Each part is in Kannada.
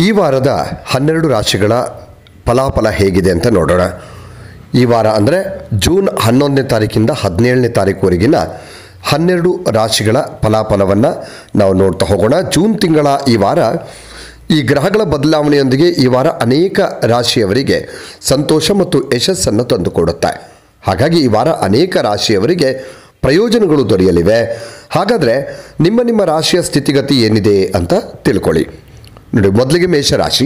ಈ ವಾರದ ಹನ್ನೆರಡು ರಾಶಿಗಳ ಫಲಾಫಲ ಹೇಗಿದೆ ಅಂತ ನೋಡೋಣ ಈ ವಾರ ಅಂದರೆ ಜೂನ್ ಹನ್ನೊಂದನೇ ತಾರೀಕಿಂದ ಹದಿನೇಳನೇ ತಾರೀಕುವರೆಗಿನ ಹನ್ನೆರಡು ರಾಶಿಗಳ ಫಲಾಫಲವನ್ನು ನಾವು ನೋಡ್ತಾ ಹೋಗೋಣ ಜೂನ್ ತಿಂಗಳ ಈ ವಾರ ಈ ಗ್ರಹಗಳ ಬದಲಾವಣೆಯೊಂದಿಗೆ ಈ ವಾರ ಅನೇಕ ರಾಶಿಯವರಿಗೆ ಸಂತೋಷ ಮತ್ತು ಯಶಸ್ಸನ್ನು ತಂದುಕೊಡುತ್ತೆ ಹಾಗಾಗಿ ಈ ವಾರ ಅನೇಕ ರಾಶಿಯವರಿಗೆ ಪ್ರಯೋಜನಗಳು ದೊರೆಯಲಿವೆ ಹಾಗಾದರೆ ನಿಮ್ಮ ನಿಮ್ಮ ರಾಶಿಯ ಸ್ಥಿತಿಗತಿ ಏನಿದೆ ಅಂತ ತಿಳ್ಕೊಳ್ಳಿ ನೋಡಿ ಮೊದಲಿಗೆ ಮೇಷರಾಶಿ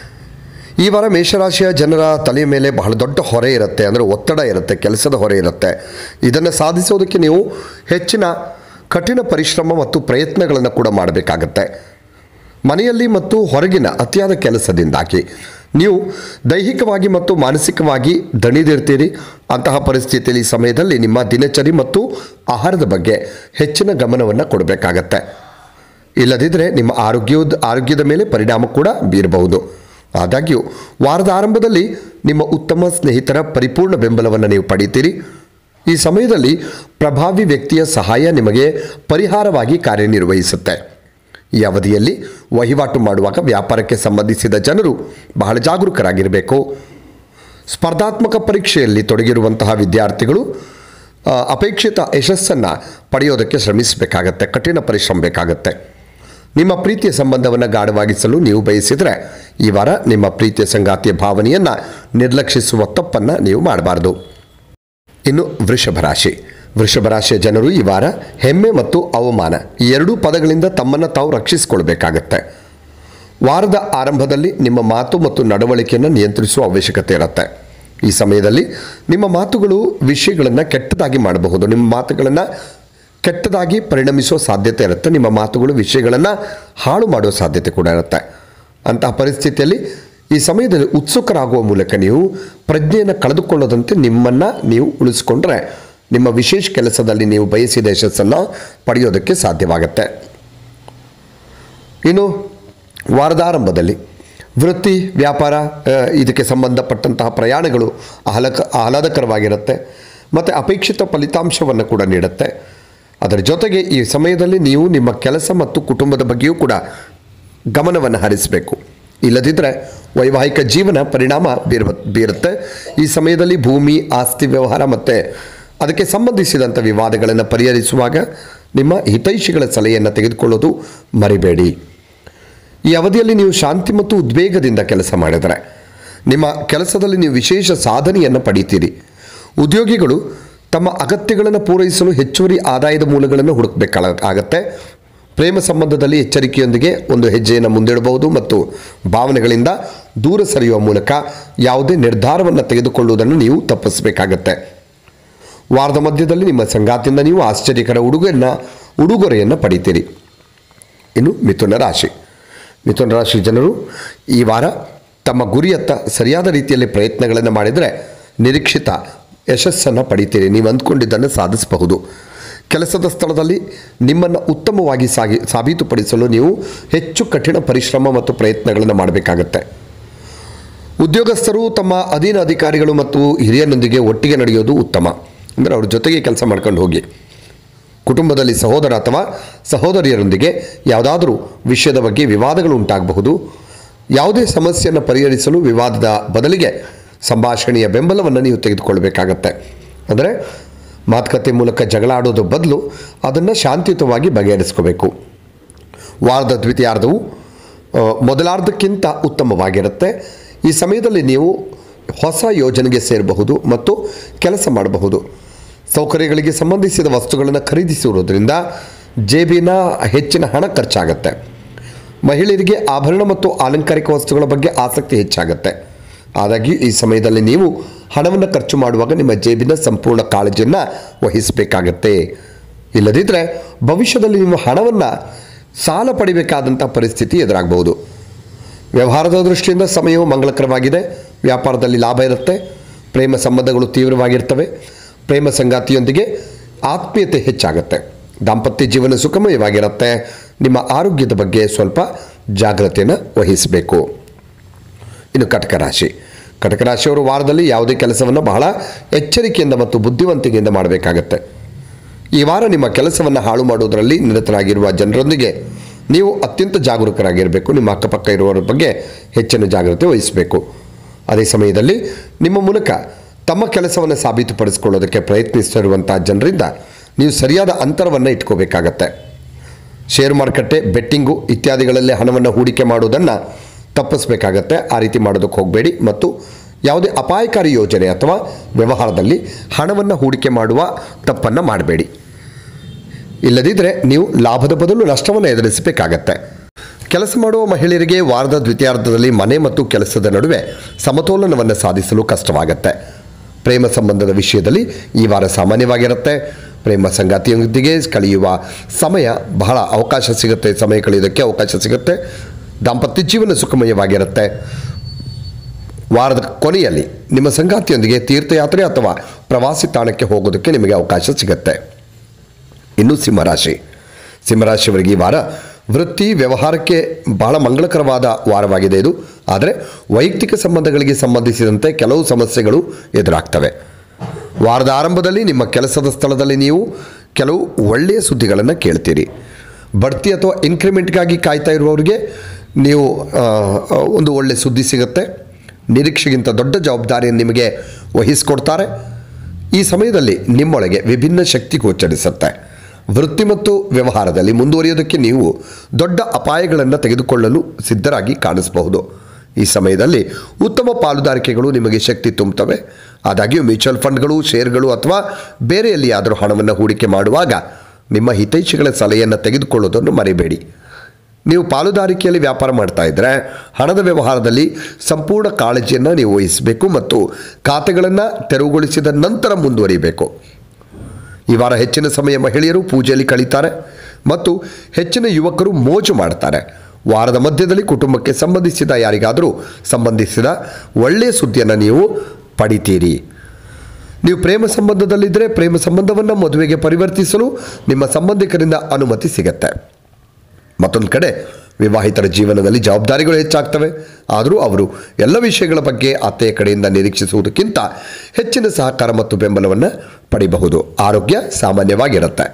ಈ ವಾರ ಮೇಷರಾಶಿಯ ಜನರ ತಲೆಯ ಮೇಲೆ ಬಹಳ ದೊಡ್ಡ ಹೊರೆ ಇರುತ್ತೆ ಅಂದರೆ ಒತ್ತಡ ಇರುತ್ತೆ ಕೆಲಸದ ಹೊರೆ ಇರುತ್ತೆ ಇದನ್ನು ಸಾಧಿಸೋದಕ್ಕೆ ನೀವು ಹೆಚ್ಚಿನ ಕಠಿಣ ಪರಿಶ್ರಮ ಮತ್ತು ಪ್ರಯತ್ನಗಳನ್ನು ಕೂಡ ಮಾಡಬೇಕಾಗತ್ತೆ ಮನೆಯಲ್ಲಿ ಮತ್ತು ಹೊರಗಿನ ಅತಿಯಾದ ಕೆಲಸದಿಂದಾಗಿ ನೀವು ದೈಹಿಕವಾಗಿ ಮತ್ತು ಮಾನಸಿಕವಾಗಿ ದಣಿದಿರ್ತೀರಿ ಅಂತಹ ಪರಿಸ್ಥಿತಿಯಲ್ಲಿ ಈ ಸಮಯದಲ್ಲಿ ನಿಮ್ಮ ದಿನಚರಿ ಮತ್ತು ಆಹಾರದ ಬಗ್ಗೆ ಹೆಚ್ಚಿನ ಗಮನವನ್ನು ಕೊಡಬೇಕಾಗತ್ತೆ ಇಲ್ಲದಿದ್ದರೆ ನಿಮ್ಮ ಆರೋಗ್ಯದ ಆರೋಗ್ಯದ ಮೇಲೆ ಪರಿಣಾಮ ಕೂಡ ಬೀರಬಹುದು ಆದಾಗ್ಯೂ ವಾರದ ಆರಂಭದಲ್ಲಿ ನಿಮ್ಮ ಉತ್ತಮ ಸ್ನೇಹಿತರ ಪರಿಪೂರ್ಣ ಬೆಂಬಲವನ್ನು ನೀವು ಪಡೀತೀರಿ ಈ ಸಮಯದಲ್ಲಿ ಪ್ರಭಾವಿ ವ್ಯಕ್ತಿಯ ಸಹಾಯ ನಿಮಗೆ ಪರಿಹಾರವಾಗಿ ಕಾರ್ಯನಿರ್ವಹಿಸುತ್ತೆ ಈ ಅವಧಿಯಲ್ಲಿ ವಹಿವಾಟು ಮಾಡುವಾಗ ವ್ಯಾಪಾರಕ್ಕೆ ಸಂಬಂಧಿಸಿದ ಜನರು ಬಹಳ ಜಾಗರೂಕರಾಗಿರಬೇಕು ಸ್ಪರ್ಧಾತ್ಮಕ ಪರೀಕ್ಷೆಯಲ್ಲಿ ತೊಡಗಿರುವಂತಹ ವಿದ್ಯಾರ್ಥಿಗಳು ಆ, ಅಪೇಕ್ಷಿತ ಯಶಸ್ಸನ್ನು ಪಡೆಯೋದಕ್ಕೆ ಶ್ರಮಿಸಬೇಕಾಗತ್ತೆ ಕಠಿಣ ಪರಿಶ್ರಮ ಬೇಕಾಗತ್ತೆ ನಿಮ್ಮ ಪ್ರೀತಿಯ ಸಂಬಂಧವನ್ನು ಗಾಢವಾಗಿಸಲು ನೀವು ಬಯಸಿದರೆ ಈ ವಾರ ನಿಮ್ಮ ಪ್ರೀತಿಯ ಸಂಗಾತಿಯ ಭಾವನೆಯನ್ನು ನಿರ್ಲಕ್ಷಿಸುವ ತಪ್ಪನ್ನು ನೀವು ಮಾಡಬಾರ್ದು ಇನ್ನು ವೃಷಭ ರಾಶಿ ವೃಷಭ ರಾಶಿಯ ಜನರು ಈ ವಾರ ಹೆಮ್ಮೆ ಮತ್ತು ಅವಮಾನ ಈ ಎರಡೂ ಪದಗಳಿಂದ ತಮ್ಮನ್ನು ತಾವು ರಕ್ಷಿಸಿಕೊಳ್ಬೇಕಾಗತ್ತೆ ವಾರದ ಆರಂಭದಲ್ಲಿ ನಿಮ್ಮ ಮಾತು ಮತ್ತು ನಡವಳಿಕೆಯನ್ನು ನಿಯಂತ್ರಿಸುವ ಅವಶ್ಯಕತೆ ಇರುತ್ತೆ ಈ ಸಮಯದಲ್ಲಿ ನಿಮ್ಮ ಮಾತುಗಳು ವಿಷಯಗಳನ್ನು ಕೆಟ್ಟದಾಗಿ ಮಾಡಬಹುದು ನಿಮ್ಮ ಮಾತುಗಳನ್ನು ಕೆಟ್ಟದಾಗಿ ಪರಿಣಮಿಸುವ ಸಾಧ್ಯತೆ ಇರುತ್ತೆ ನಿಮ್ಮ ಮಾತುಗಳು ವಿಷಯಗಳನ್ನು ಹಾಳು ಮಾಡುವ ಸಾಧ್ಯತೆ ಕೂಡ ಇರುತ್ತೆ ಅಂತಹ ಪರಿಸ್ಥಿತಿಯಲ್ಲಿ ಈ ಸಮಯದಲ್ಲಿ ಉತ್ಸುಕರಾಗುವ ಮೂಲಕ ನೀವು ಪ್ರಜ್ಞೆಯನ್ನು ಕಳೆದುಕೊಳ್ಳದಂತೆ ನಿಮ್ಮನ್ನು ನೀವು ಉಳಿಸ್ಕೊಂಡ್ರೆ ನಿಮ್ಮ ವಿಶೇಷ ಕೆಲಸದಲ್ಲಿ ನೀವು ಬಯಸಿದ ಯಶಸ್ಸನ್ನು ಪಡೆಯೋದಕ್ಕೆ ಸಾಧ್ಯವಾಗುತ್ತೆ ಇನ್ನು ವಾರದ ಆರಂಭದಲ್ಲಿ ವೃತ್ತಿ ವ್ಯಾಪಾರ ಆ, ಇದಕ್ಕೆ ಸಂಬಂಧಪಟ್ಟಂತಹ ಪ್ರಯಾಣಗಳು ಆಹ್ಲಕ ಆಹ್ಲಾದಕರವಾಗಿರುತ್ತೆ ಮತ್ತು ಅಪೇಕ್ಷಿತ ಫಲಿತಾಂಶವನ್ನು ಕೂಡ ನೀಡುತ್ತೆ ಅದರ ಜೊತೆಗೆ ಈ ಸಮಯದಲ್ಲಿ ನೀವು ನಿಮ್ಮ ಕೆಲಸ ಮತ್ತು ಕುಟುಂಬದ ಬಗ್ಗೆಯೂ ಕೂಡ ಗಮನವನ್ನು ಹರಿಸಬೇಕು ಇಲ್ಲದಿದ್ದರೆ ವೈವಾಹಿಕ ಜೀವನ ಪರಿಣಾಮ ಬೀರುವ ಬೀರುತ್ತೆ ಈ ಸಮಯದಲ್ಲಿ ಭೂಮಿ ಆಸ್ತಿ ವ್ಯವಹಾರ ಮತ್ತು ಅದಕ್ಕೆ ಸಂಬಂಧಿಸಿದಂಥ ವಿವಾದಗಳನ್ನು ಪರಿಹರಿಸುವಾಗ ನಿಮ್ಮ ಹಿತೈಷಿಗಳ ಸಲಹೆಯನ್ನು ತೆಗೆದುಕೊಳ್ಳೋದು ಮರಿಬೇಡಿ ಈ ಅವಧಿಯಲ್ಲಿ ನೀವು ಶಾಂತಿ ಮತ್ತು ಉದ್ವೇಗದಿಂದ ಕೆಲಸ ಮಾಡಿದರೆ ನಿಮ್ಮ ಕೆಲಸದಲ್ಲಿ ನೀವು ವಿಶೇಷ ಸಾಧನೆಯನ್ನು ಪಡೀತೀರಿ ಉದ್ಯೋಗಿಗಳು ತಮ್ಮ ಅಗತ್ಯಗಳನ್ನು ಪೂರೈಸಲು ಹೆಚ್ಚುವರಿ ಆದಾಯದ ಮೂಲಗಳನ್ನು ಹುಡುಕಬೇಕಾಗತ್ತೆ ಪ್ರೇಮ ಸಂಬಂಧದಲ್ಲಿ ಎಚ್ಚರಿಕೆಯೊಂದಿಗೆ ಒಂದು ಹೆಜ್ಜೆಯನ್ನು ಮುಂದಿಡಬಹುದು ಮತ್ತು ಭಾವನೆಗಳಿಂದ ದೂರ ಸರಿಯುವ ಮೂಲಕ ಯಾವುದೇ ನಿರ್ಧಾರವನ್ನು ತೆಗೆದುಕೊಳ್ಳುವುದನ್ನು ನೀವು ತಪ್ಪಿಸಬೇಕಾಗತ್ತೆ ವಾರದ ಮಧ್ಯದಲ್ಲಿ ನಿಮ್ಮ ಸಂಗಾತಿಯಿಂದ ನೀವು ಆಶ್ಚರ್ಯಕರ ಉಡುಗೊರೆಯನ್ನು ಉಡುಗೊರೆಯನ್ನು ಪಡಿತೀರಿ ಇನ್ನು ಮಿಥುನ ರಾಶಿ ಮಿಥುನ ರಾಶಿ ಜನರು ಈ ವಾರ ತಮ್ಮ ಗುರಿಯತ್ತ ಸರಿಯಾದ ರೀತಿಯಲ್ಲಿ ಪ್ರಯತ್ನಗಳನ್ನು ಮಾಡಿದರೆ ನಿರೀಕ್ಷಿತ ಯಶಸ್ಸನ್ನು ಪಡಿತೀರಿ ನೀವು ಅಂದ್ಕೊಂಡಿದ್ದನ್ನು ಸಾಧಿಸಬಹುದು ಕೆಲಸದ ಸ್ಥಳದಲ್ಲಿ ನಿಮ್ಮನ್ನು ಉತ್ತಮವಾಗಿ ಸಾಗಿ ಸಾಬೀತುಪಡಿಸಲು ನೀವು ಹೆಚ್ಚು ಕಠಿಣ ಪರಿಶ್ರಮ ಮತ್ತು ಪ್ರಯತ್ನಗಳನ್ನು ಮಾಡಬೇಕಾಗತ್ತೆ ಉದ್ಯೋಗಸ್ಥರು ತಮ್ಮ ಅಧೀನ ಅಧಿಕಾರಿಗಳು ಮತ್ತು ಹಿರಿಯರೊಂದಿಗೆ ಒಟ್ಟಿಗೆ ನಡೆಯೋದು ಉತ್ತಮ ಅಂದರೆ ಅವ್ರ ಜೊತೆಗೆ ಕೆಲಸ ಮಾಡ್ಕೊಂಡು ಹೋಗಿ ಕುಟುಂಬದಲ್ಲಿ ಸಹೋದರ ಅಥವಾ ಸಹೋದರಿಯರೊಂದಿಗೆ ಯಾವುದಾದ್ರೂ ವಿಷಯದ ಬಗ್ಗೆ ವಿವಾದಗಳು ಉಂಟಾಗಬಹುದು ಯಾವುದೇ ಸಮಸ್ಯೆಯನ್ನು ಪರಿಹರಿಸಲು ವಿವಾದದ ಬದಲಿಗೆ ಸಂಭಾಷಣೆಯ ಬೆಂಬಲವನ್ನು ನೀವು ತೆಗೆದುಕೊಳ್ಬೇಕಾಗತ್ತೆ ಅಂದರೆ ಮಾತುಕತೆ ಮೂಲಕ ಜಗಳ ಆಡೋದು ಬದಲು ಅದನ್ನು ಶಾಂತಿಯುತವಾಗಿ ಬಗೆಹರಿಸ್ಕೋಬೇಕು ವಾರದ ದ್ವಿತೀಯಾರ್ಧವು ಆ, ಮೊದಲಾರ್ಧಕ್ಕಿಂತ ಉತ್ತಮವಾಗಿರುತ್ತೆ ಈ ಸಮಯದಲ್ಲಿ ನೀವು ಹೊಸ ಯೋಜನೆಗೆ ಸೇರಬಹುದು ಮತ್ತು ಕೆಲಸ ಮಾಡಬಹುದು ಸೌಕರ್ಯಗಳಿಗೆ ಸಂಬಂಧಿಸಿದ ವಸ್ತುಗಳನ್ನು ಖರೀದಿಸಿರುವುದರಿಂದ ಜೇಬಿನ ಹೆಚ್ಚಿನ ಹಣ ಖರ್ಚಾಗತ್ತೆ ಮಹಿಳೆಯರಿಗೆ ಆಭರಣ ಮತ್ತು ಆಲಂಕಾರಿಕ ವಸ್ತುಗಳ ಬಗ್ಗೆ ಆಸಕ್ತಿ ಹೆಚ್ಚಾಗುತ್ತೆ ಆದಾಗ್ಯೂ ಈ ಸಮಯದಲ್ಲಿ ನೀವು ಹಣವನ್ನು ಖರ್ಚು ಮಾಡುವಾಗ ನಿಮ್ಮ ಜೇಬಿನ ಸಂಪೂರ್ಣ ಕಾಳಜಿಯನ್ನು ವಹಿಸಬೇಕಾಗತ್ತೆ ಇಲ್ಲದಿದ್ದರೆ ಭವಿಷ್ಯದಲ್ಲಿ ನೀವು ಹಣವನ್ನು ಸಾಲ ಪಡಿಬೇಕಾದಂಥ ಪರಿಸ್ಥಿತಿ ಎದುರಾಗಬಹುದು ವ್ಯವಹಾರದ ದೃಷ್ಟಿಯಿಂದ ಸಮಯವು ಮಂಗಳಕರವಾಗಿದೆ ವ್ಯಾಪಾರದಲ್ಲಿ ಲಾಭ ಇರುತ್ತೆ ಪ್ರೇಮ ಸಂಬಂಧಗಳು ತೀವ್ರವಾಗಿರ್ತವೆ ಪ್ರೇಮ ಸಂಗಾತಿಯೊಂದಿಗೆ ಆತ್ಮೀಯತೆ ಹೆಚ್ಚಾಗುತ್ತೆ ದಾಂಪತ್ಯ ಜೀವನ ಸುಖಮಯವಾಗಿರುತ್ತೆ ನಿಮ್ಮ ಆರೋಗ್ಯದ ಬಗ್ಗೆ ಸ್ವಲ್ಪ ಜಾಗ್ರತೆಯನ್ನು ವಹಿಸಬೇಕು ಇನ್ನು ಕಟಕ ರಾಶಿ ಕಟಕ ರಾಶಿಯವರು ವಾರದಲ್ಲಿ ಯಾವುದೇ ಕೆಲಸವನ್ನು ಬಹಳ ಎಚ್ಚರಿಕೆಯಿಂದ ಮತ್ತು ಬುದ್ಧಿವಂತಿಕೆಯಿಂದ ಮಾಡಬೇಕಾಗತ್ತೆ ಈ ವಾರ ನಿಮ್ಮ ಕೆಲಸವನ್ನು ಹಾಳು ಮಾಡುವುದರಲ್ಲಿ ನಿರತರಾಗಿರುವ ಜನರೊಂದಿಗೆ ನೀವು ಅತ್ಯಂತ ಜಾಗರೂಕರಾಗಿರಬೇಕು ನಿಮ್ಮ ಅಕ್ಕಪಕ್ಕ ಇರುವವರ ಬಗ್ಗೆ ಹೆಚ್ಚಿನ ಜಾಗ್ರತೆ ವಹಿಸಬೇಕು ಅದೇ ಸಮಯದಲ್ಲಿ ನಿಮ್ಮ ಮೂಲಕ ತಮ್ಮ ಕೆಲಸವನ್ನು ಸಾಬೀತುಪಡಿಸಿಕೊಳ್ಳೋದಕ್ಕೆ ಪ್ರಯತ್ನಿಸ್ತಿರುವಂಥ ಜನರಿಂದ ನೀವು ಸರಿಯಾದ ಅಂತರವನ್ನು ಇಟ್ಕೋಬೇಕಾಗತ್ತೆ ಶೇರ್ ಮಾರುಕಟ್ಟೆ ಬೆಟ್ಟಿಂಗು ಇತ್ಯಾದಿಗಳಲ್ಲಿ ಹಣವನ್ನು ಹೂಡಿಕೆ ಮಾಡುವುದನ್ನು ತಪ್ಪಿಸಬೇಕಾಗತ್ತೆ ಆ ರೀತಿ ಮಾಡೋದಕ್ಕೆ ಹೋಗಬೇಡಿ ಮತ್ತು ಯಾವುದೇ ಅಪಾಯಕಾರಿ ಯೋಜನೆ ಅಥವಾ ವ್ಯವಹಾರದಲ್ಲಿ ಹಣವನ್ನು ಹೂಡಿಕೆ ಮಾಡುವ ತಪ್ಪನ್ನು ಮಾಡಬೇಡಿ ಇಲ್ಲದಿದ್ದರೆ ನೀವು ಲಾಭದ ಬದಲು ನಷ್ಟವನ್ನು ಎದುರಿಸಬೇಕಾಗತ್ತೆ ಕೆಲಸ ಮಾಡುವ ಮಹಿಳೆಯರಿಗೆ ವಾರದ ದ್ವಿತೀಯಾರ್ಧದಲ್ಲಿ ಮನೆ ಮತ್ತು ಕೆಲಸದ ನಡುವೆ ಸಮತೋಲನವನ್ನು ಸಾಧಿಸಲು ಕಷ್ಟವಾಗತ್ತೆ ಪ್ರೇಮ ಸಂಬಂಧದ ವಿಷಯದಲ್ಲಿ ಈ ವಾರ ಸಾಮಾನ್ಯವಾಗಿರುತ್ತೆ ಪ್ರೇಮ ಸಂಗಾತಿಯೊಂದಿಗೆ ಕಳೆಯುವ ಸಮಯ ಬಹಳ ಅವಕಾಶ ಸಿಗುತ್ತೆ ಸಮಯ ಕಳೆಯೋದಕ್ಕೆ ಅವಕಾಶ ಸಿಗುತ್ತೆ ದಾಂಪತ್ಯ ಜೀವನ ಸುಖಮಯವಾಗಿರುತ್ತೆ ವಾರದ ಕೊನೆಯಲ್ಲಿ ನಿಮ್ಮ ಸಂಗಾತಿಯೊಂದಿಗೆ ತೀರ್ಥಯಾತ್ರೆ ಅಥವಾ ಪ್ರವಾಸಿ ತಾಣಕ್ಕೆ ಹೋಗೋದಕ್ಕೆ ನಿಮಗೆ ಅವಕಾಶ ಸಿಗುತ್ತೆ ಇನ್ನು ಸಿಂಹರಾಶಿ ಸಿಂಹರಾಶಿಯವರಿಗೆ ಈ ವಾರ ವೃತ್ತಿ ವ್ಯವಹಾರಕ್ಕೆ ಬಹಳ ಮಂಗಳಕರವಾದ ವಾರವಾಗಿದೆ ಇದು ಆದರೆ ವೈಯಕ್ತಿಕ ಸಂಬಂಧಗಳಿಗೆ ಸಂಬಂಧಿಸಿದಂತೆ ಕೆಲವು ಸಮಸ್ಯೆಗಳು ಎದುರಾಗ್ತವೆ ವಾರದ ಆರಂಭದಲ್ಲಿ ನಿಮ್ಮ ಕೆಲಸದ ಸ್ಥಳದಲ್ಲಿ ನೀವು ಕೆಲವು ಒಳ್ಳೆಯ ಸುದ್ದಿಗಳನ್ನು ಕೇಳ್ತೀರಿ ಬಡ್ತಿ ಅಥವಾ ಇನ್ಕ್ರಿಮೆಂಟ್ಗಾಗಿ ಕಾಯ್ತಾ ಇರುವವರಿಗೆ ನೀವು ಆ, ಒಂದು ಒಳ್ಳೆಯ ಸುದ್ದಿ ಸಿಗುತ್ತೆ ನಿರೀಕ್ಷೆಗಿಂತ ದೊಡ್ಡ ಜವಾಬ್ದಾರಿಯನ್ನು ನಿಮಗೆ ವಹಿಸಿಕೊಡ್ತಾರೆ ಈ ಸಮಯದಲ್ಲಿ ನಿಮ್ಮೊಳಗೆ ವಿಭಿನ್ನ ಶಕ್ತಿ ಗೋಚರಿಸುತ್ತೆ ವೃತ್ತಿ ಮತ್ತು ವ್ಯವಹಾರದಲ್ಲಿ ಮುಂದುವರಿಯೋದಕ್ಕೆ ನೀವು ದೊಡ್ಡ ಅಪಾಯಗಳನ್ನು ತೆಗೆದುಕೊಳ್ಳಲು ಸಿದ್ಧರಾಗಿ ಕಾಣಿಸಬಹುದು ಈ ಸಮಯದಲ್ಲಿ ಉತ್ತಮ ಪಾಲುದಾರಿಕೆಗಳು ನಿಮಗೆ ಶಕ್ತಿ ತುಂಬುತ್ತವೆ ಆದಾಗ್ಯೂ ಮ್ಯೂಚುವಲ್ ಫಂಡ್ಗಳು ಶೇರ್ಗಳು ಅಥವಾ ಬೇರೆ ಎಲ್ಲಿಯಾದರೂ ಹಣವನ್ನು ಹೂಡಿಕೆ ಮಾಡುವಾಗ ನಿಮ್ಮ ಹಿತೈಷಿಗಳ ಸಲಹೆಯನ್ನು ತೆಗೆದುಕೊಳ್ಳೋದನ್ನು ಮರಿಬೇಡಿ ನೀವು ಪಾಲುದಾರಿಕೆಯಲ್ಲಿ ವ್ಯಾಪಾರ ಮಾಡ್ತಾ ಇದ್ದರೆ ಹಣದ ವ್ಯವಹಾರದಲ್ಲಿ ಸಂಪೂರ್ಣ ಕಾಳಜಿಯನ್ನು ನೀವು ವಹಿಸಬೇಕು ಮತ್ತು ಖಾತೆಗಳನ್ನು ತೆರವುಗೊಳಿಸಿದ ನಂತರ ಮುಂದುವರಿಬೇಕು ಈ ವಾರ ಹೆಚ್ಚಿನ ಸಮಯ ಮಹಿಳೆಯರು ಪೂಜೆಯಲ್ಲಿ ಕಳೀತಾರೆ ಮತ್ತು ಹೆಚ್ಚಿನ ಯುವಕರು ಮೋಜು ಮಾಡ್ತಾರೆ ವಾರದ ಮಧ್ಯದಲ್ಲಿ ಕುಟುಂಬಕ್ಕೆ ಸಂಬಂಧಿಸಿದ ಯಾರಿಗಾದರೂ ಸಂಬಂಧಿಸಿದ ಒಳ್ಳೆಯ ಸುದ್ದಿಯನ್ನು ನೀವು ಪಡಿತೀರಿ ನೀವು ಪ್ರೇಮ ಸಂಬಂಧದಲ್ಲಿದ್ದರೆ ಪ್ರೇಮ ಸಂಬಂಧವನ್ನು ಮದುವೆಗೆ ಪರಿವರ್ತಿಸಲು ನಿಮ್ಮ ಸಂಬಂಧಿಕರಿಂದ ಅನುಮತಿ ಸಿಗತ್ತೆ ಮತ್ತೊಂದು ಕಡೆ ವಿವಾಹಿತರ ಜೀವನದಲ್ಲಿ ಜವಾಬ್ದಾರಿಗಳು ಹೆಚ್ಚಾಗ್ತವೆ ಆದರೂ ಅವರು ಎಲ್ಲ ವಿಷಯಗಳ ಬಗ್ಗೆ ಅತ್ತೆಯ ಕಡೆಯಿಂದ ನಿರೀಕ್ಷಿಸುವುದಕ್ಕಿಂತ ಹೆಚ್ಚಿನ ಸಹಕಾರ ಮತ್ತು ಬೆಂಬಲವನ್ನು ಪಡೆಯಬಹುದು ಆರೋಗ್ಯ ಸಾಮಾನ್ಯವಾಗಿರುತ್ತೆ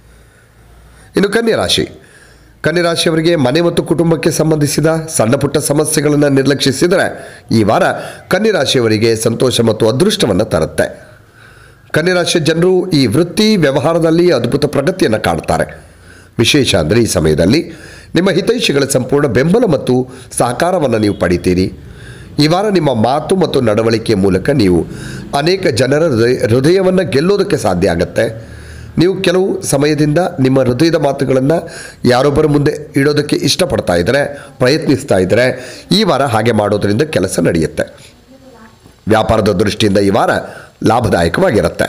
ಇನ್ನು ಕನ್ಯಾ ರಾಶಿ ಕನ್ಯಾ ರಾಶಿಯವರಿಗೆ ಮನೆ ಮತ್ತು ಕುಟುಂಬಕ್ಕೆ ಸಂಬಂಧಿಸಿದ ಸಣ್ಣ ಪುಟ್ಟ ಸಮಸ್ಯೆಗಳನ್ನು ನಿರ್ಲಕ್ಷಿಸಿದರೆ ಈ ವಾರ ಕನ್ಯಾ ರಾಶಿಯವರಿಗೆ ಸಂತೋಷ ಮತ್ತು ಅದೃಷ್ಟವನ್ನು ತರುತ್ತೆ ಕನ್ಯಾ ರಾಶಿಯ ಜನರು ಈ ವೃತ್ತಿ ವ್ಯವಹಾರದಲ್ಲಿ ಅದ್ಭುತ ಪ್ರಗತಿಯನ್ನು ಕಾಡ್ತಾರೆ ವಿಶೇಷ ಅಂದರೆ ಈ ಸಮಯದಲ್ಲಿ ನಿಮ್ಮ ಹಿತೈಷಿಗಳ ಸಂಪೂರ್ಣ ಬೆಂಬಲ ಮತ್ತು ಸಹಕಾರವನ್ನು ನೀವು ಪಡಿತೀರಿ ಈ ವಾರ ನಿಮ್ಮ ಮಾತು ಮತ್ತು ನಡವಳಿಕೆಯ ಮೂಲಕ ನೀವು ಅನೇಕ ಜನರ ಹೃದಯ ಹೃದಯವನ್ನು ಗೆಲ್ಲೋದಕ್ಕೆ ಸಾಧ್ಯ ಆಗುತ್ತೆ ನೀವು ಕೆಲವು ಸಮಯದಿಂದ ನಿಮ್ಮ ಹೃದಯದ ಮಾತುಗಳನ್ನು ಯಾರೊಬ್ಬರ ಮುಂದೆ ಇಡೋದಕ್ಕೆ ಇಷ್ಟಪಡ್ತಾ ಇದ್ದರೆ ಪ್ರಯತ್ನಿಸ್ತಾ ಇದ್ದರೆ ಈ ವಾರ ಹಾಗೆ ಮಾಡೋದರಿಂದ ಕೆಲಸ ನಡೆಯುತ್ತೆ ವ್ಯಾಪಾರದ ದೃಷ್ಟಿಯಿಂದ ಈ ವಾರ ಲಾಭದಾಯಕವಾಗಿರುತ್ತೆ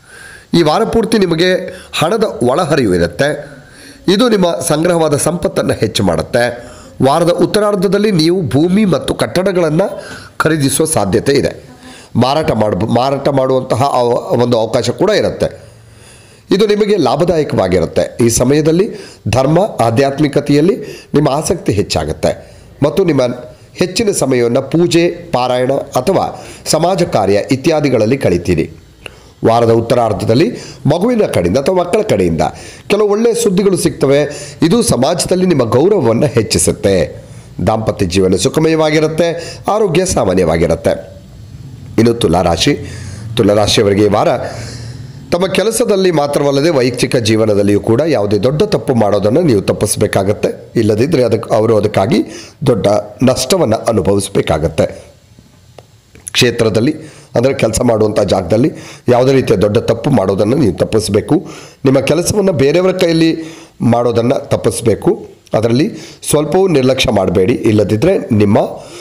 ಈ ವಾರ ಪೂರ್ತಿ ನಿಮಗೆ ಹಣದ ಒಳಹರಿವು ಇರುತ್ತೆ ಇದು ನಿಮ್ಮ ಸಂಗ್ರಹವಾದ ಸಂಪತ್ತನ್ನು ಹೆಚ್ಚು ಮಾಡುತ್ತೆ ವಾರದ ಉತ್ತರಾರ್ಧದಲ್ಲಿ ನೀವು ಭೂಮಿ ಮತ್ತು ಕಟ್ಟಡಗಳನ್ನು ಖರೀದಿಸುವ ಸಾಧ್ಯತೆ ಇದೆ ಮಾರಾಟ ಮಾಡ ಮಾರಾಟ ಮಾಡುವಂತಹ ಅವ- ಒಂದು ಅವಕಾಶ ಕೂಡ ಇರುತ್ತೆ ಇದು ನಿಮಗೆ ಲಾಭದಾಯಕವಾಗಿರುತ್ತೆ ಈ ಸಮಯದಲ್ಲಿ ಧರ್ಮ ಆಧ್ಯಾತ್ಮಿಕತೆಯಲ್ಲಿ ನಿಮ್ಮ ಆಸಕ್ತಿ ಹೆಚ್ಚಾಗುತ್ತೆ ಮತ್ತು ನಿಮ್ಮ ಹೆಚ್ಚಿನ ಸಮಯವನ್ನು ಪೂಜೆ ಪಾರಾಯಣ ಅಥವಾ ಸಮಾಜ ಕಾರ್ಯ ಇತ್ಯಾದಿಗಳಲ್ಲಿ ಕಳಿತೀರಿ ವಾರದ ಉತ್ತರಾರ್ಧದಲ್ಲಿ ಮಗುವಿನ ಕಡೆಯಿಂದ ಅಥವಾ ಮಕ್ಕಳ ಕಡೆಯಿಂದ ಕೆಲವು ಒಳ್ಳೆಯ ಸುದ್ದಿಗಳು ಸಿಗ್ತವೆ ಇದು ಸಮಾಜದಲ್ಲಿ ನಿಮ್ಮ ಗೌರವವನ್ನು ಹೆಚ್ಚಿಸುತ್ತೆ ದಾಂಪತ್ಯ ಜೀವನ ಸುಖಮಯವಾಗಿರುತ್ತೆ ಆರೋಗ್ಯ ಸಾಮಾನ್ಯವಾಗಿರುತ್ತೆ ಇನ್ನು ತುಲಾರಾಶಿ ತುಲಾರಾಶಿಯವರಿಗೆ ಈ ವಾರ ತಮ್ಮ ಕೆಲಸದಲ್ಲಿ ಮಾತ್ರವಲ್ಲದೆ ವೈಯಕ್ತಿಕ ಜೀವನದಲ್ಲಿಯೂ ಕೂಡ ಯಾವುದೇ ದೊಡ್ಡ ತಪ್ಪು ಮಾಡೋದನ್ನು ನೀವು ತಪ್ಪಿಸಬೇಕಾಗತ್ತೆ ಇಲ್ಲದಿದ್ದರೆ ಅದಕ್ಕೆ ಅವರು ಅದಕ್ಕಾಗಿ ದೊಡ್ಡ ನಷ್ಟವನ್ನು ಅನುಭವಿಸಬೇಕಾಗತ್ತೆ ಕ್ಷೇತ್ರದಲ್ಲಿ ಅಂದರೆ ಕೆಲಸ ಮಾಡುವಂಥ ಜಾಗದಲ್ಲಿ ಯಾವುದೇ ರೀತಿಯ ದೊಡ್ಡ ತಪ್ಪು ಮಾಡೋದನ್ನು ನೀವು ತಪ್ಪಿಸಬೇಕು ನಿಮ್ಮ ಕೆಲಸವನ್ನು ಬೇರೆಯವರ ಕೈಯಲ್ಲಿ ಮಾಡೋದನ್ನು ತಪ್ಪಿಸಬೇಕು ಅದರಲ್ಲಿ ಸ್ವಲ್ಪವೂ ನಿರ್ಲಕ್ಷ್ಯ ಮಾಡಬೇಡಿ ಇಲ್ಲದಿದ್ದರೆ ನಿಮ್ಮ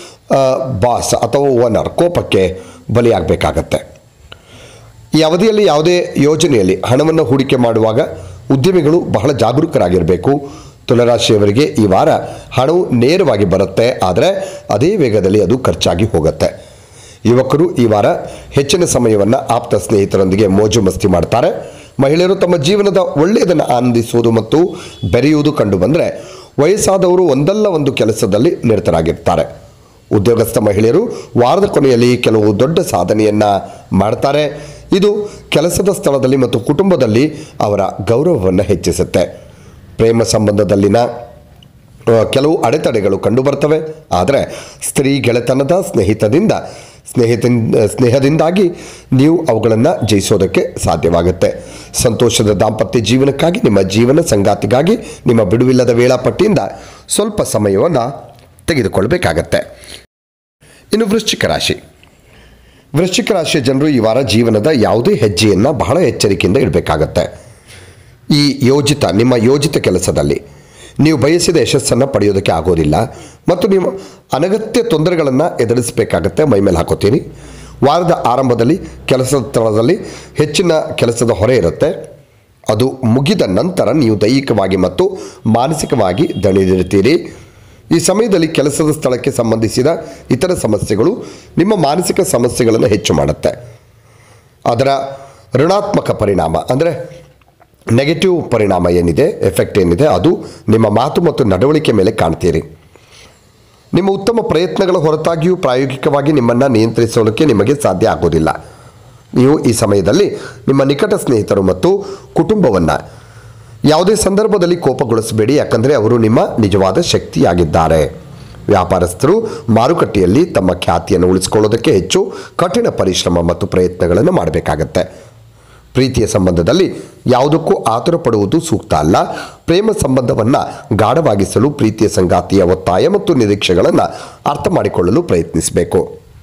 ಬಾಸ್ ಅಥವಾ ಓನರ್ ಕೋಪಕ್ಕೆ ಬಲಿಯಾಗಬೇಕಾಗತ್ತೆ ಈ ಅವಧಿಯಲ್ಲಿ ಯಾವುದೇ ಯೋಜನೆಯಲ್ಲಿ ಹಣವನ್ನು ಹೂಡಿಕೆ ಮಾಡುವಾಗ ಉದ್ಯಮಿಗಳು ಬಹಳ ಜಾಗರೂಕರಾಗಿರಬೇಕು ತುಲರಾಶಿಯವರಿಗೆ ಈ ವಾರ ಹಣವು ನೇರವಾಗಿ ಬರುತ್ತೆ ಆದರೆ ಅದೇ ವೇಗದಲ್ಲಿ ಅದು ಖರ್ಚಾಗಿ ಹೋಗುತ್ತೆ ಯುವಕರು ಈ ವಾರ ಹೆಚ್ಚಿನ ಸಮಯವನ್ನು ಆಪ್ತ ಸ್ನೇಹಿತರೊಂದಿಗೆ ಮೋಜು ಮಸ್ತಿ ಮಾಡ್ತಾರೆ ಮಹಿಳೆಯರು ತಮ್ಮ ಜೀವನದ ಒಳ್ಳೆಯದನ್ನು ಆನಂದಿಸುವುದು ಮತ್ತು ಬೆರೆಯುವುದು ಕಂಡು ಬಂದರೆ ವಯಸ್ಸಾದವರು ಒಂದಲ್ಲ ಒಂದು ಕೆಲಸದಲ್ಲಿ ನಿರತರಾಗಿರ್ತಾರೆ ಉದ್ಯೋಗಸ್ಥ ಮಹಿಳೆಯರು ವಾರದ ಕೊನೆಯಲ್ಲಿ ಕೆಲವು ದೊಡ್ಡ ಸಾಧನೆಯನ್ನು ಮಾಡ್ತಾರೆ ಇದು ಕೆಲಸದ ಸ್ಥಳದಲ್ಲಿ ಮತ್ತು ಕುಟುಂಬದಲ್ಲಿ ಅವರ ಗೌರವವನ್ನು ಹೆಚ್ಚಿಸುತ್ತೆ ಪ್ರೇಮ ಸಂಬಂಧದಲ್ಲಿನ ಆ, ಕೆಲವು ಅಡೆತಡೆಗಳು ಕಂಡುಬರ್ತವೆ ಆದರೆ ಸ್ತ್ರೀ ಗೆಳೆತನದ ಸ್ನೇಹಿತದಿಂದ ಸ್ನೇಹಿತದಿಂದ ಸ್ನೇಹದಿಂದಾಗಿ ನೀವು ಅವುಗಳನ್ನು ಜಯಿಸೋದಕ್ಕೆ ಸಾಧ್ಯವಾಗುತ್ತೆ ಸಂತೋಷದ ದಾಂಪತ್ಯ ಜೀವನಕ್ಕಾಗಿ ನಿಮ್ಮ ಜೀವನ ಸಂಗಾತಿಗಾಗಿ ನಿಮ್ಮ ಬಿಡುವಿಲ್ಲದ ವೇಳಾಪಟ್ಟಿಯಿಂದ ಸ್ವಲ್ಪ ಸಮಯವನ್ನು ತೆಗೆದುಕೊಳ್ಬೇಕಾಗತ್ತೆ ಇನ್ನು ವೃಶ್ಚಿಕ ರಾಶಿ ವೃಶ್ಚಿಕ ರಾಶಿಯ ಜನರು ಈ ವಾರ ಜೀವನದ ಯಾವುದೇ ಹೆಜ್ಜೆಯನ್ನು ಬಹಳ ಎಚ್ಚರಿಕೆಯಿಂದ ಇಡಬೇಕಾಗತ್ತೆ ಈ ಯೋಜಿತ ನಿಮ್ಮ ಯೋಜಿತ ಕೆಲಸದಲ್ಲಿ ನೀವು ಬಯಸಿದ ಯಶಸ್ಸನ್ನು ಪಡೆಯೋದಕ್ಕೆ ಆಗೋದಿಲ್ಲ ಮತ್ತು ನೀವು ಅನಗತ್ಯ ತೊಂದರೆಗಳನ್ನು ಎದುರಿಸಬೇಕಾಗತ್ತೆ ಮೈ ಮೇಲೆ ಹಾಕೋತೀನಿ ವಾರದ ಆರಂಭದಲ್ಲಿ ಕೆಲಸದ ಸ್ಥಳದಲ್ಲಿ ಹೆಚ್ಚಿನ ಕೆಲಸದ ಹೊರೆ ಇರುತ್ತೆ ಅದು ಮುಗಿದ ನಂತರ ನೀವು ದೈಹಿಕವಾಗಿ ಮತ್ತು ಮಾನಸಿಕವಾಗಿ ದಣಿದಿರ್ತೀರಿ ಈ ಸಮಯದಲ್ಲಿ ಕೆಲಸದ ಸ್ಥಳಕ್ಕೆ ಸಂಬಂಧಿಸಿದ ಇತರ ಸಮಸ್ಯೆಗಳು ನಿಮ್ಮ ಮಾನಸಿಕ ಸಮಸ್ಯೆಗಳನ್ನು ಹೆಚ್ಚು ಮಾಡುತ್ತೆ ಅದರ ಋಣಾತ್ಮಕ ಪರಿಣಾಮ ಅಂದರೆ ನೆಗೆಟಿವ್ ಪರಿಣಾಮ ಏನಿದೆ ಎಫೆಕ್ಟ್ ಏನಿದೆ ಅದು ನಿಮ್ಮ ಮಾತು ಮತ್ತು ನಡವಳಿಕೆ ಮೇಲೆ ಕಾಣ್ತೀರಿ ನಿಮ್ಮ ಉತ್ತಮ ಪ್ರಯತ್ನಗಳ ಹೊರತಾಗಿಯೂ ಪ್ರಾಯೋಗಿಕವಾಗಿ ನಿಮ್ಮನ್ನು ನಿಯಂತ್ರಿಸೋದಕ್ಕೆ ನಿಮಗೆ ಸಾಧ್ಯ ಆಗೋದಿಲ್ಲ ನೀವು ಈ ಸಮಯದಲ್ಲಿ ನಿಮ್ಮ ನಿಕಟ ಸ್ನೇಹಿತರು ಮತ್ತು ಕುಟುಂಬವನ್ನು ಯಾವುದೇ ಸಂದರ್ಭದಲ್ಲಿ ಕೋಪಗೊಳಿಸಬೇಡಿ ಯಾಕಂದರೆ ಅವರು ನಿಮ್ಮ ನಿಜವಾದ ಶಕ್ತಿಯಾಗಿದ್ದಾರೆ ವ್ಯಾಪಾರಸ್ಥರು ಮಾರುಕಟ್ಟೆಯಲ್ಲಿ ತಮ್ಮ ಖ್ಯಾತಿಯನ್ನು ಉಳಿಸಿಕೊಳ್ಳೋದಕ್ಕೆ ಹೆಚ್ಚು ಕಠಿಣ ಪರಿಶ್ರಮ ಮತ್ತು ಪ್ರಯತ್ನಗಳನ್ನು ಮಾಡಬೇಕಾಗತ್ತೆ ಪ್ರೀತಿಯ ಸಂಬಂಧದಲ್ಲಿ ಯಾವುದಕ್ಕೂ ಆತುರ ಪಡುವುದು ಸೂಕ್ತ ಅಲ್ಲ ಪ್ರೇಮ ಸಂಬಂಧವನ್ನು ಗಾಢವಾಗಿಸಲು ಪ್ರೀತಿಯ ಸಂಗಾತಿಯ ಒತ್ತಾಯ ಮತ್ತು ನಿರೀಕ್ಷೆಗಳನ್ನು ಅರ್ಥ ಮಾಡಿಕೊಳ್ಳಲು ಪ್ರಯತ್ನಿಸಬೇಕು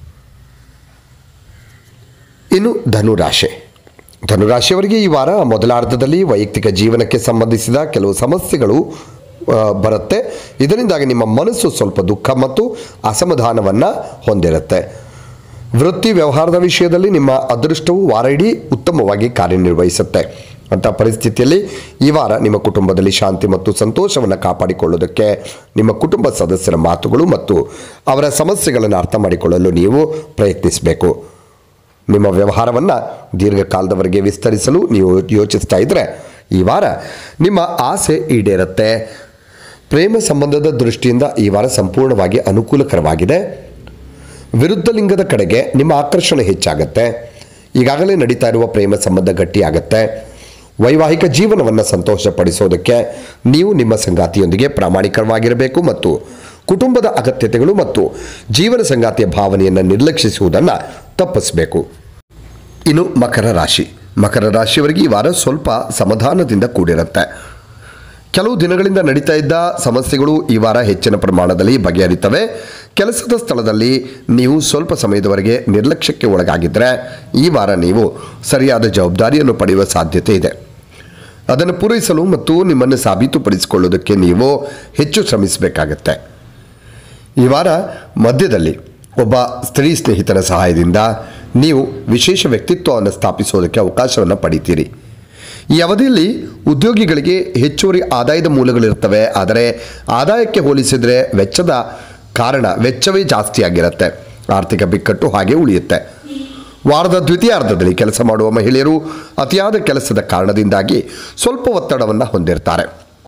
ಇನ್ನು ಧನುರಾಶಿ ಧನುರಾಶಿಯವರಿಗೆ ಈ ವಾರ ಮೊದಲಾರ್ಧದಲ್ಲಿ ವೈಯಕ್ತಿಕ ಜೀವನಕ್ಕೆ ಸಂಬಂಧಿಸಿದ ಕೆಲವು ಸಮಸ್ಯೆಗಳು ಆ, ಬರುತ್ತೆ ಇದರಿಂದಾಗಿ ನಿಮ್ಮ ಮನಸ್ಸು ಸ್ವಲ್ಪ ದುಃಖ ಮತ್ತು ಅಸಮಾಧಾನವನ್ನು ಹೊಂದಿರುತ್ತೆ ವೃತ್ತಿ ವ್ಯವಹಾರದ ವಿಷಯದಲ್ಲಿ ನಿಮ್ಮ ಅದೃಷ್ಟವು ವಾರ ಇಡೀ ಉತ್ತಮವಾಗಿ ಕಾರ್ಯನಿರ್ವಹಿಸುತ್ತೆ ಅಂಥ ಪರಿಸ್ಥಿತಿಯಲ್ಲಿ ಈ ವಾರ ನಿಮ್ಮ ಕುಟುಂಬದಲ್ಲಿ ಶಾಂತಿ ಮತ್ತು ಸಂತೋಷವನ್ನು ಕಾಪಾಡಿಕೊಳ್ಳೋದಕ್ಕೆ ನಿಮ್ಮ ಕುಟುಂಬ ಸದಸ್ಯರ ಮಾತುಗಳು ಮತ್ತು ಅವರ ಸಮಸ್ಯೆಗಳನ್ನು ಅರ್ಥ ಮಾಡಿಕೊಳ್ಳಲು ನೀವು ಪ್ರಯತ್ನಿಸಬೇಕು ನಿಮ್ಮ ವ್ಯವಹಾರವನ್ನು ದೀರ್ಘಕಾಲದವರೆಗೆ ವಿಸ್ತರಿಸಲು ನೀವು ಯೋಚಿಸ್ತಾ ಇದ್ದರೆ ಈ ವಾರ ನಿಮ್ಮ ಆಸೆ ಈಡೇರುತ್ತೆ ಪ್ರೇಮ ಸಂಬಂಧದ ದೃಷ್ಟಿಯಿಂದ ಈ ವಾರ ಸಂಪೂರ್ಣವಾಗಿ ಅನುಕೂಲಕರವಾಗಿದೆ ವಿರುದ್ಧ ಲಿಂಗದ ಕಡೆಗೆ ನಿಮ್ಮ ಆಕರ್ಷಣೆ ಹೆಚ್ಚಾಗತ್ತೆ ಈಗಾಗಲೇ ನಡೀತಾ ಇರುವ ಪ್ರೇಮ ಸಂಬಂಧ ಗಟ್ಟಿಯಾಗತ್ತೆ ವೈವಾಹಿಕ ಜೀವನವನ್ನು ಸಂತೋಷಪಡಿಸೋದಕ್ಕೆ ನೀವು ನಿಮ್ಮ ಸಂಗಾತಿಯೊಂದಿಗೆ ಪ್ರಾಮಾಣಿಕವಾಗಿರಬೇಕು ಮತ್ತು ಕುಟುಂಬದ ಅಗತ್ಯತೆಗಳು ಮತ್ತು ಜೀವನ ಸಂಗಾತಿಯ ಭಾವನೆಯನ್ನು ನಿರ್ಲಕ್ಷಿಸುವುದನ್ನು ತಪ್ಪಿಸಬೇಕು ಇನ್ನು ಮಕರ ರಾಶಿ ಮಕರ ರಾಶಿಯವರಿಗೆ ಈ ವಾರ ಸ್ವಲ್ಪ ಸಮಾಧಾನದಿಂದ ಕೂಡಿರುತ್ತೆ ಕೆಲವು ದಿನಗಳಿಂದ ನಡೀತಾ ಇದ್ದ ಸಮಸ್ಯೆಗಳು ಈ ವಾರ ಹೆಚ್ಚಿನ ಪ್ರಮಾಣದಲ್ಲಿ ಬಗೆಹರಿತವೆ ಕೆಲಸದ ಸ್ಥಳದಲ್ಲಿ ನೀವು ಸ್ವಲ್ಪ ಸಮಯದವರೆಗೆ ನಿರ್ಲಕ್ಷ್ಯಕ್ಕೆ ಒಳಗಾಗಿದ್ದರೆ ಈ ವಾರ ನೀವು ಸರಿಯಾದ ಜವಾಬ್ದಾರಿಯನ್ನು ಪಡೆಯುವ ಸಾಧ್ಯತೆ ಇದೆ ಅದನ್ನು ಪೂರೈಸಲು ಮತ್ತು ನಿಮ್ಮನ್ನು ಸಾಬೀತುಪಡಿಸಿಕೊಳ್ಳೋದಕ್ಕೆ ನೀವು ಹೆಚ್ಚು ಶ್ರಮಿಸಬೇಕಾಗತ್ತೆ ಈ ವಾರ ಮಧ್ಯದಲ್ಲಿ ಒಬ್ಬ ಸ್ತ್ರೀ ಸ್ನೇಹಿತರ ಸಹಾಯದಿಂದ ನೀವು ವಿಶೇಷ ವ್ಯಕ್ತಿತ್ವವನ್ನು ಸ್ಥಾಪಿಸೋದಕ್ಕೆ ಅವಕಾಶವನ್ನು ಪಡಿತೀರಿ ಈ ಅವಧಿಯಲ್ಲಿ ಉದ್ಯೋಗಿಗಳಿಗೆ ಹೆಚ್ಚುವರಿ ಆದಾಯದ ಮೂಲಗಳಿರ್ತವೆ ಆದರೆ ಆದಾಯಕ್ಕೆ ಹೋಲಿಸಿದರೆ ವೆಚ್ಚದ ಕಾರಣ ವೆಚ್ಚವೇ ಜಾಸ್ತಿ ಆಗಿರುತ್ತೆ ಆರ್ಥಿಕ ಬಿಕ್ಕಟ್ಟು ಹಾಗೆ ಉಳಿಯುತ್ತೆ ವಾರದ ದ್ವಿತೀಯಾರ್ಧದಲ್ಲಿ ಕೆಲಸ ಮಾಡುವ ಮಹಿಳೆಯರು ಅತಿಯಾದ ಕೆಲಸದ ಕಾರಣದಿಂದಾಗಿ ಸ್ವಲ್ಪ ಒತ್ತಡವನ್ನು ಹೊಂದಿರ್ತಾರೆ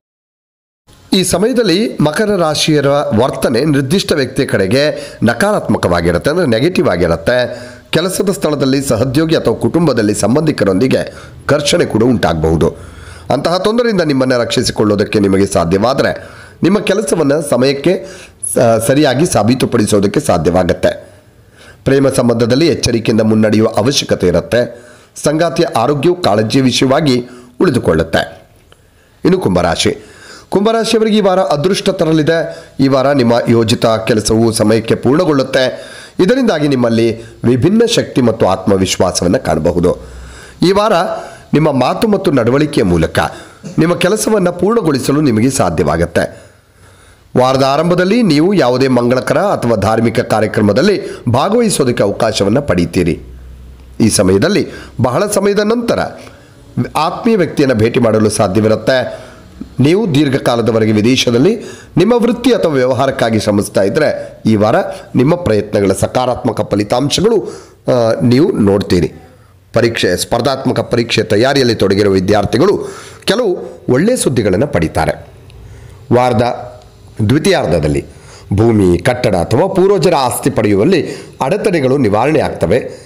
ಈ ಸಮಯದಲ್ಲಿ ಮಕರ ರಾಶಿಯರ ವರ್ತನೆ ನಿರ್ದಿಷ್ಟ ವ್ಯಕ್ತಿಯ ಕಡೆಗೆ ನಕಾರಾತ್ಮಕವಾಗಿರುತ್ತೆ ಅಂದರೆ ನೆಗೆಟಿವ್ ಆಗಿರುತ್ತೆ ಕೆಲಸದ ಸ್ಥಳದಲ್ಲಿ ಸಹೋದ್ಯೋಗಿ ಅಥವಾ ಕುಟುಂಬದಲ್ಲಿ ಸಂಬಂಧಿಕರೊಂದಿಗೆ ಘರ್ಷಣೆ ಕೂಡ ಉಂಟಾಗಬಹುದು ಅಂತಹ ತೊಂದರೆಯಿಂದ ನಿಮ್ಮನ್ನು ರಕ್ಷಿಸಿಕೊಳ್ಳೋದಕ್ಕೆ ನಿಮಗೆ ಸಾಧ್ಯವಾದರೆ ನಿಮ್ಮ ಕೆಲಸವನ್ನು ಸಮಯಕ್ಕೆ ಸ- ಸರಿಯಾಗಿ ಸಾಬೀತುಪಡಿಸೋದಕ್ಕೆ ಸಾಧ್ಯವಾಗುತ್ತೆ ಪ್ರೇಮ ಸಂಬಂಧದಲ್ಲಿ ಎಚ್ಚರಿಕೆಯಿಂದ ಮುನ್ನಡೆಯುವ ಅವಶ್ಯಕತೆ ಇರುತ್ತೆ ಸಂಗಾತಿಯ ಆರೋಗ್ಯವು ಕಾಳಜಿಯ ವಿಷಯವಾಗಿ ಉಳಿದುಕೊಳ್ಳುತ್ತೆ ಇನ್ನು ಕುಂಭರಾಶಿ ಕುಂಭರಾಶಿಯವರಿಗೆ ಈ ವಾರ ಅದೃಷ್ಟ ತರಲಿದೆ ಈ ವಾರ ನಿಮ್ಮ ಯೋಜಿತ ಕೆಲಸವು ಸಮಯಕ್ಕೆ ಪೂರ್ಣಗೊಳ್ಳುತ್ತೆ ಇದರಿಂದಾಗಿ ನಿಮ್ಮಲ್ಲಿ ವಿಭಿನ್ನ ಶಕ್ತಿ ಮತ್ತು ಆತ್ಮವಿಶ್ವಾಸವನ್ನು ಕಾಣಬಹುದು ಈ ವಾರ ನಿಮ್ಮ ಮಾತು ಮತ್ತು ನಡವಳಿಕೆಯ ಮೂಲಕ ನಿಮ್ಮ ಕೆಲಸವನ್ನು ಪೂರ್ಣಗೊಳಿಸಲು ನಿಮಗೆ ಸಾಧ್ಯವಾಗುತ್ತೆ ವಾರದ ಆರಂಭದಲ್ಲಿ ನೀವು ಯಾವುದೇ ಮಂಗಳಕರ ಅಥವಾ ಧಾರ್ಮಿಕ ಕಾರ್ಯಕ್ರಮದಲ್ಲಿ ಭಾಗವಹಿಸೋದಕ್ಕೆ ಅವಕಾಶವನ್ನು ಪಡೀತೀರಿ ಈ ಸಮಯದಲ್ಲಿ ಬಹಳ ಸಮಯದ ನಂತರ ಆತ್ಮೀಯ ವ್ಯಕ್ತಿಯನ್ನು ಭೇಟಿ ಮಾಡಲು ಸಾಧ್ಯವಿರುತ್ತೆ ನೀವು ದೀರ್ಘಕಾಲದವರೆಗೆ ವಿದೇಶದಲ್ಲಿ ನಿಮ್ಮ ವೃತ್ತಿ ಅಥವಾ ವ್ಯವಹಾರಕ್ಕಾಗಿ ಶ್ರಮಿಸ್ತಾ ಇದ್ದರೆ ಈ ವಾರ ನಿಮ್ಮ ಪ್ರಯತ್ನಗಳ ಸಕಾರಾತ್ಮಕ ಫಲಿತಾಂಶಗಳು ಆ, ನೀವು ನೋಡ್ತೀರಿ ಪರೀಕ್ಷೆ ಸ್ಪರ್ಧಾತ್ಮಕ ಪರೀಕ್ಷೆ ತಯಾರಿಯಲ್ಲಿ ತೊಡಗಿರುವ ವಿದ್ಯಾರ್ಥಿಗಳು ಕೆಲವು ಒಳ್ಳೆಯ ಸುದ್ದಿಗಳನ್ನು ಪಡೀತಾರೆ ವಾರದ ದ್ವಿತೀಯಾರ್ಧದಲ್ಲಿ ಭೂಮಿ ಕಟ್ಟಡ ಅಥವಾ ಪೂರ್ವಜರ ಆಸ್ತಿ ಪಡೆಯುವಲ್ಲಿ ಅಡೆತಡೆಗಳು ನಿವಾರಣೆ ಆಗ್ತವೆ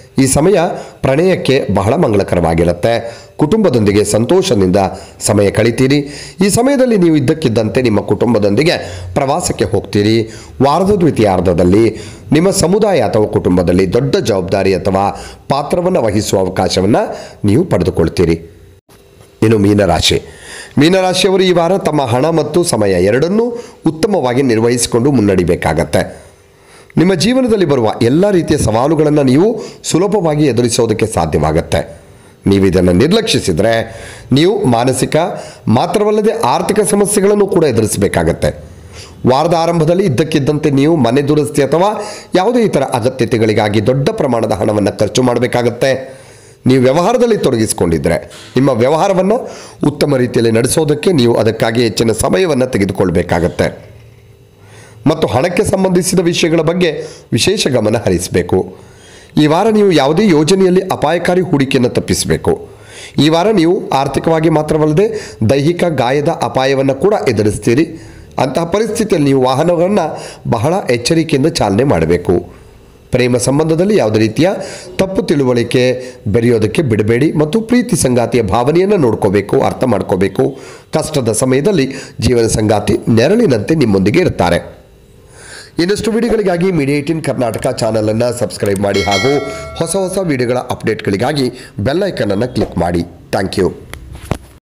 ಈ ಸಮಯ ಪ್ರಣಯಕ್ಕೆ ಬಹಳ ಮಂಗಳಕರವಾಗಿರುತ್ತೆ ಕುಟುಂಬದೊಂದಿಗೆ ಸಂತೋಷದಿಂದ ಸಮಯ ಕಳಿತೀರಿ ಈ ಸಮಯದಲ್ಲಿ ನೀವು ಇದ್ದಕ್ಕಿದ್ದಂತೆ ನಿಮ್ಮ ಕುಟುಂಬದೊಂದಿಗೆ ಪ್ರವಾಸಕ್ಕೆ ಹೋಗ್ತೀರಿ ವಾರದ ದ್ವಿತೀಯಾರ್ಧದಲ್ಲಿ ನಿಮ್ಮ ಸಮುದಾಯ ಅಥವಾ ಕುಟುಂಬದಲ್ಲಿ ದೊಡ್ಡ ಜವಾಬ್ದಾರಿ ಅಥವಾ ಪಾತ್ರವನ್ನು ವಹಿಸುವ ಅವಕಾಶವನ್ನು ನೀವು ಪಡೆದುಕೊಳ್ತೀರಿ ಇನ್ನು ಮೀನರಾಶಿ ಮೀನರಾಶಿಯವರು ಈ ವಾರ ತಮ್ಮ ಹಣ ಮತ್ತು ಸಮಯ ಎರಡನ್ನೂ ಉತ್ತಮವಾಗಿ ನಿರ್ವಹಿಸಿಕೊಂಡು ಮುನ್ನಡಿಬೇಕಾಗತ್ತೆ ನಿಮ್ಮ ಜೀವನದಲ್ಲಿ ಬರುವ ಎಲ್ಲ ರೀತಿಯ ಸವಾಲುಗಳನ್ನು ನೀವು ಸುಲಭವಾಗಿ ಎದುರಿಸೋದಕ್ಕೆ ಸಾಧ್ಯವಾಗುತ್ತೆ ನೀವು ಇದನ್ನು ನಿರ್ಲಕ್ಷಿಸಿದರೆ ನೀವು ಮಾನಸಿಕ ಮಾತ್ರವಲ್ಲದೆ ಆರ್ಥಿಕ ಸಮಸ್ಯೆಗಳನ್ನು ಕೂಡ ಎದುರಿಸಬೇಕಾಗತ್ತೆ ವಾರದ ಆರಂಭದಲ್ಲಿ ಇದ್ದಕ್ಕಿದ್ದಂತೆ ನೀವು ಮನೆ ದುರಸ್ತಿ ಅಥವಾ ಯಾವುದೇ ಇತರ ಅಗತ್ಯತೆಗಳಿಗಾಗಿ ದೊಡ್ಡ ಪ್ರಮಾಣದ ಹಣವನ್ನು ಖರ್ಚು ಮಾಡಬೇಕಾಗತ್ತೆ ನೀವು ವ್ಯವಹಾರದಲ್ಲಿ ತೊಡಗಿಸಿಕೊಂಡಿದ್ದರೆ ನಿಮ್ಮ ವ್ಯವಹಾರವನ್ನು ಉತ್ತಮ ರೀತಿಯಲ್ಲಿ ನಡೆಸೋದಕ್ಕೆ ನೀವು ಅದಕ್ಕಾಗಿ ಹೆಚ್ಚಿನ ಸಮಯವನ್ನು ತೆಗೆದುಕೊಳ್ಬೇಕಾಗತ್ತೆ ಮತ್ತು ಹಣಕ್ಕೆ ಸಂಬಂಧಿಸಿದ ವಿಷಯಗಳ ಬಗ್ಗೆ ವಿಶೇಷ ಗಮನ ಹರಿಸಬೇಕು ಈ ವಾರ ನೀವು ಯಾವುದೇ ಯೋಜನೆಯಲ್ಲಿ ಅಪಾಯಕಾರಿ ಹೂಡಿಕೆಯನ್ನು ತಪ್ಪಿಸಬೇಕು ಈ ವಾರ ನೀವು ಆರ್ಥಿಕವಾಗಿ ಮಾತ್ರವಲ್ಲದೆ ದೈಹಿಕ ಗಾಯದ ಅಪಾಯವನ್ನು ಕೂಡ ಎದುರಿಸ್ತೀರಿ ಅಂತಹ ಪರಿಸ್ಥಿತಿಯಲ್ಲಿ ನೀವು ವಾಹನವನ್ನು ಬಹಳ ಎಚ್ಚರಿಕೆಯಿಂದ ಚಾಲನೆ ಮಾಡಬೇಕು ಪ್ರೇಮ ಸಂಬಂಧದಲ್ಲಿ ಯಾವುದೇ ರೀತಿಯ ತಪ್ಪು ತಿಳುವಳಿಕೆ ಬೆರೆಯೋದಕ್ಕೆ ಬಿಡಬೇಡಿ ಮತ್ತು ಪ್ರೀತಿ ಸಂಗಾತಿಯ ಭಾವನೆಯನ್ನು ನೋಡ್ಕೋಬೇಕು ಅರ್ಥ ಮಾಡ್ಕೋಬೇಕು ಕಷ್ಟದ ಸಮಯದಲ್ಲಿ ಜೀವನ ಸಂಗಾತಿ ನೆರಳಿನಂತೆ ನಿಮ್ಮೊಂದಿಗೆ ಇರ್ತಾರೆ ಇನ್ನಷ್ಟು ವಿಡಿಯೋಗಳಿಗಾಗಿ ಮೀಡಿಯಾ ಏಟಿನ್ ಕರ್ನಾಟಕ ಚಾನಲನ್ನು ಸಬ್ಸ್ಕ್ರೈಬ್ ಮಾಡಿ ಹಾಗೂ ಹೊಸ ಹೊಸ ವಿಡಿಯೋಗಳ ಅಪ್ಡೇಟ್ಗಳಿಗಾಗಿ ಬೆಲ್ ಐಕನನ್ನು ಕ್ಲಿಕ್ ಮಾಡಿ ಥ್ಯಾಂಕ್ ಯು